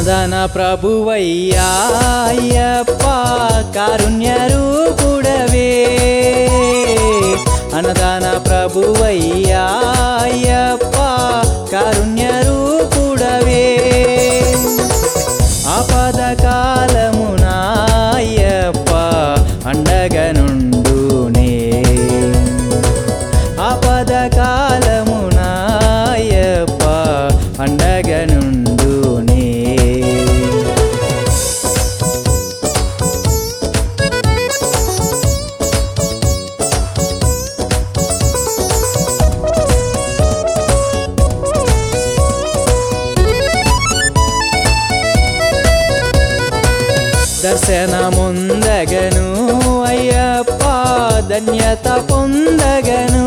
అన్నదాన ప్రభువయ్యా అయ్యప్ప కారుణ్య రూపుడవే అన్నదాన ప్రభువయ్యా అయ్యప్ప కారుణ్య రూపుడవే ఆపద కాలమున అయ్యప్ప అండగనుండునే ఆపద కాలమున అయ్యప్ప అండగనుండునే దర్శనముందగను అయ్యప్ప ధన్యత పొందగను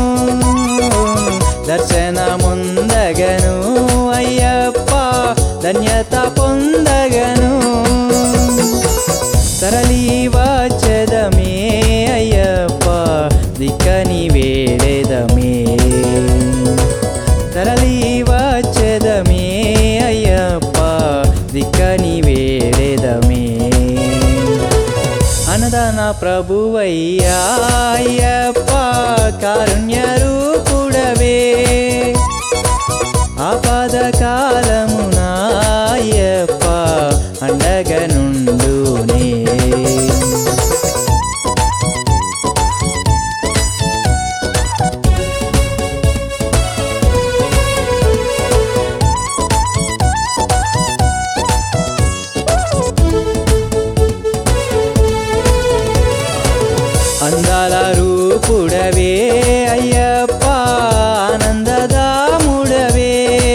దర్శనముందగను అయ్యప్ప ధన్యత పొందగను తరలి వచ్చదమే అయ్యప్ప దిక్కని వేడెదమే తరలి వచ్చదమే అయ్యప్ప దిక్కని వేడెదమే అన్నదాన ప్రభువయ్యా అయ్యప్ప కారుణ్య రూపుడవే ఆపద కాలమున అయ్యప్ప అండగనుండునే అందాల రూపుడవే అయ్యప్ప ఆనందదాముడవే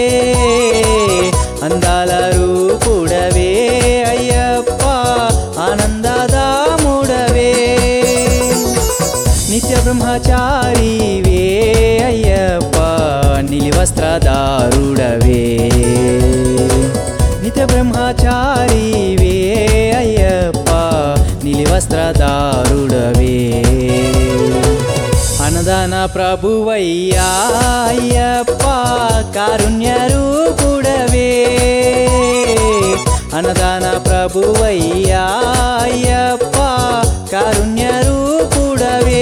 అందాల రూపుడవే అయ్యప్ప ఆనందదాముడవే నిత్య బ్రహ్మచారివే అయ్యప్ప నిలివస్త్రదారుడవే నిత్య బ్రహ్మచారివే అయ్యప్ప నిలివస్త్రదారుడవే అన్నదాన ప్రభువయ్యా అయ్యప్ప కారుణ్య రూపుడవే అన్నదాన ప్రభువయ్యా అయ్యప్ప కారుణ్య రూపుడవే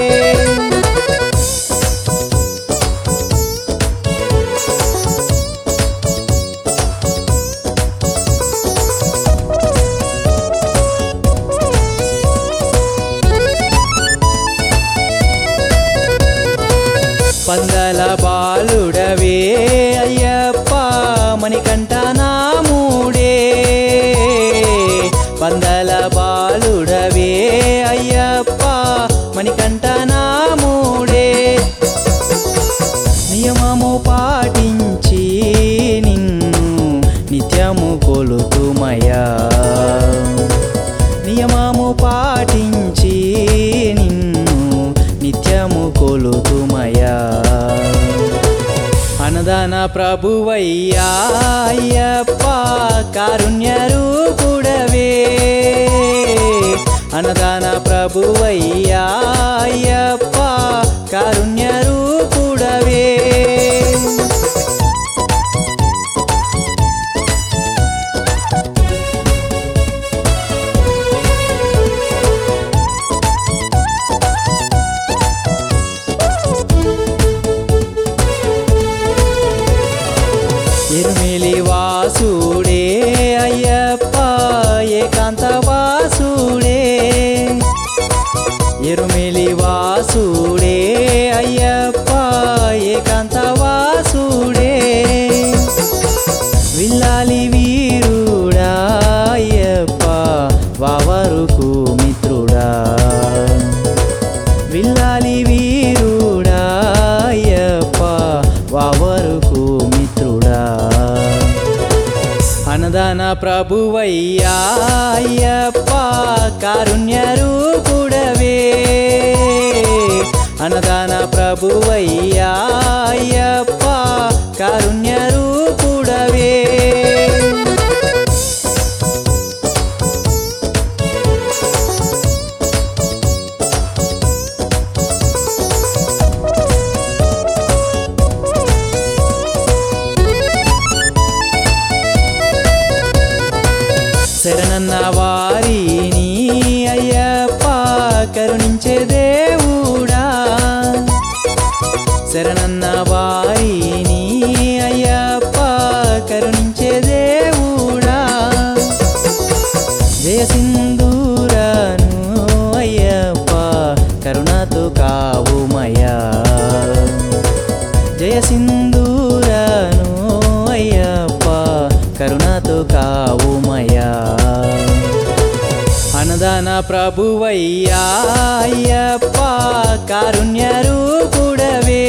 పందల బాలుడవే అయ్యప్ప మణికంఠ నాముడే పందల బాలుడవే అయ్యప్ప మణికంఠ నాముడే నియమము పాటించి నిన్ను నిత్యము కొలుతుమయా నియమము పాటించి నిన్ను నిత్యము కొలుతుమయా అన్నదాన ప్రభువయ్యా అయ్యప్ప కారుణ్య రూపుడవే అన్నదాన ప్రభువయ్యా అయ్యప్ప కారుణ్య రూపుడవే ఎరుమిలి వాసుడే అయ్యప్ప ఏకాంత వాసుడే ఎరుమిలి వాసుడే అయ్యప్ప ఏకాంత వాసుడే విల్లాలి వీరుడా అయ్యప్ప వావరుకు మిత్రుడా విల్లాలి వీరుడా అయ్యప్ప వావరుకు మిత్రుడా అన్నదాన ప్రభువయ్యా అయ్యప్ప కారుణ్య రూపుడవే అన్నదాన ప్రభువయ్యా అయ్యప్ప కారుణ్య రూపుడవే శరణన్న వారిని అయ్యప్ప కరుణించే దేవుడా శరణన్న వారిని అయ్యప్ప కరుణించే దేవుడా జయ సింధూరను అయ్యప్ప కరుణతో కావుమయ్యా జయ సింధూరను అయ్యప్ప కరుణతో కావుమయ్యా అన్నదాన ప్రభువయ్యా అయ్యప్ప కారుణ్య రూపుడవే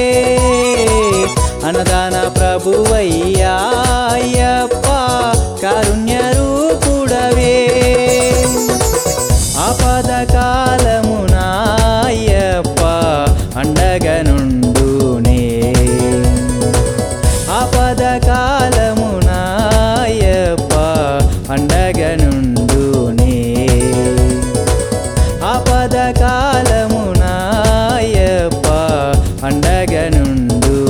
అన్నదాన ప్రభువయ్యా అయ్యప్ప కారుణ్య రూపుడవే ఆపద కాలమున అయ్యప్ప అండగనుండునే ఆపద కాలమున అయ్యప్ప అండగనుండునే ఆపద కాలమున అయ్యప్ప అండగనుండునే